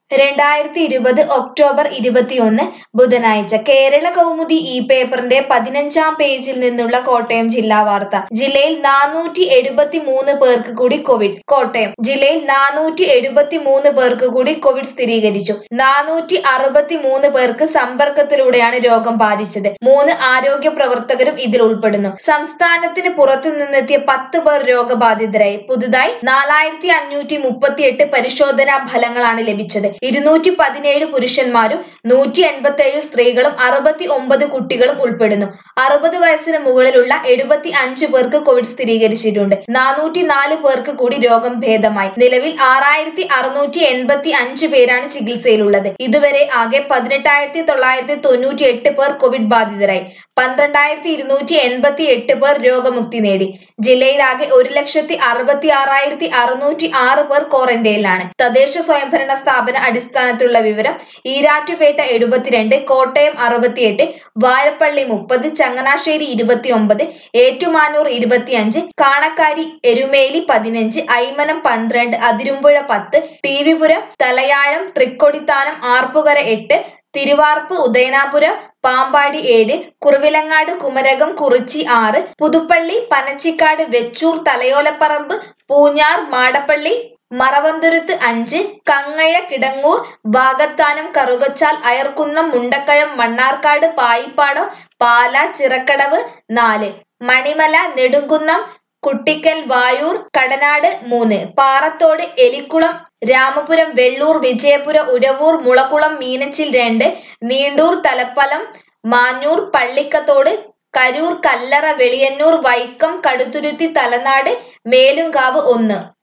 രണ്ടായിരത്തി ഇരുപത് ഒക്ടോബർ ഇരുപത്തിയൊന്ന് ബുധനാഴ്ച കേരള കൗമുദി ഈ പേപ്പറിന്റെ പതിനഞ്ചാം പേജിൽ നിന്നുള്ള കോട്ടയം ജില്ലാ വാർത്ത ജില്ലയിൽ നാനൂറ്റി എഴുപത്തി മൂന്ന് പേർക്ക് കൂടി കോവിഡ് കോട്ടയം ജില്ലയിൽ നാനൂറ്റി എഴുപത്തി മൂന്ന് പേർക്ക് കൂടി കോവിഡ് സ്ഥിരീകരിച്ചു നാനൂറ്റി അറുപത്തി മൂന്ന് പേർക്ക് സമ്പർക്കത്തിലൂടെയാണ് രോഗം ബാധിച്ചത് മൂന്ന് ആരോഗ്യ പ്രവർത്തകരും ഇതിൽ ഉൾപ്പെടുന്നു സംസ്ഥാനത്തിന് പുറത്തു നിന്നെത്തിയ പത്ത് പേർ രോഗബാധിതരായി പുതുതായി നാലായിരത്തി അഞ്ഞൂറ്റി മുപ്പത്തി എട്ട് പരിശോധനാ ഫലങ്ങളാണ് ലഭിച്ചത് ഇരുന്നൂറ്റി പതിനേഴ് പുരുഷന്മാരും നൂറ്റി എൺപത്തി ഏഴ് സ്ത്രീകളും അറുപത്തി ഒമ്പത് കുട്ടികളും ഉൾപ്പെടുന്നു അറുപത് വയസ്സിന് മുകളിലുള്ള എഴുപത്തി അഞ്ച് പേർക്ക് കോവിഡ് സ്ഥിരീകരിച്ചിട്ടുണ്ട് നാനൂറ്റി നാല് പേർക്ക് കൂടി രോഗം ഭേദമായി നിലവിൽ ആറായിരത്തി അറുന്നൂറ്റി എൺപത്തി അഞ്ച് പേരാണ് ചികിത്സയിലുള്ളത് ഇതുവരെ ആകെ പതിനെട്ടായിരത്തി തൊള്ളായിരത്തി തൊണ്ണൂറ്റി എട്ട് പേർ കോവിഡ് ബാധിതരായി പന്ത്രണ്ടായിരത്തി ഇരുന്നൂറ്റി എൺപത്തി എട്ട് പേർ രോഗമുക്തി നേടി ജില്ലയിലാകെ ഒരു ലക്ഷത്തി അറുപത്തി ആറായിരത്തി അറുന്നൂറ്റി ആറ് പേർ ക്വാറന്റൈനിലാണ് തദ്ദേശ സ്വയംഭരണ സ്ഥാപന അടിസ്ഥാനത്തിലുള്ള വിവരം ഈരാറ്റുപേട്ട എഴുപത്തിരണ്ട് കോട്ടയം അറുപത്തിയെട്ട് വാഴപ്പള്ളി മുപ്പത് ചങ്ങനാശ്ശേരി ഇരുപത്തിയൊമ്പത് ഏറ്റുമാനൂർ ഇരുപത്തിയഞ്ച് കാണക്കാരി എരുമേലി പതിനഞ്ച് ഐമനം പന്ത്രണ്ട് അതിരുമ്പുഴ പത്ത് ടി വിപുരം തലയാഴം തൃക്കൊടിത്താനം ആർപ്പുകര എട്ട് തിരുവാർപ്പ് ഉദയനാപുരം പാമ്പാടി ഏഴ് കുറവിലങ്ങാട് കുമരകം കുറിച്ചി ആറ് പുതുപ്പള്ളി പനച്ചിക്കാട് വെച്ചൂർ തലയോലപ്പറമ്പ് പൂഞ്ഞാർ മാടപ്പള്ളി മറവന്തുരുത്ത് അഞ്ച് കങ്ങഴ കിടങ്ങൂർ വാകത്താനം കറുകച്ചാൽ അയർക്കുന്നം മുണ്ടക്കയം മണ്ണാർക്കാട് പായിപ്പാടം പാല ചിറക്കടവ് നാല് മണിമല നെടുങ്കുന്നം കുട്ടിക്കൽ വായൂർ കടനാട് മൂന്ന് പാറത്തോട് എലിക്കുളം രാമപുരം വെള്ളൂർ വിജയപുര ഉരവൂർ മുളക്കുളം മീനച്ചിൽ രണ്ട് നീണ്ടൂർ തലപ്പലം മാഞ്ഞൂർ പള്ളിക്കത്തോട് കരൂർ കല്ലറ വെളിയന്നൂർ വൈക്കം കടുത്തുരുത്തി തലനാട് മേലുംകാവ് ഒന്ന്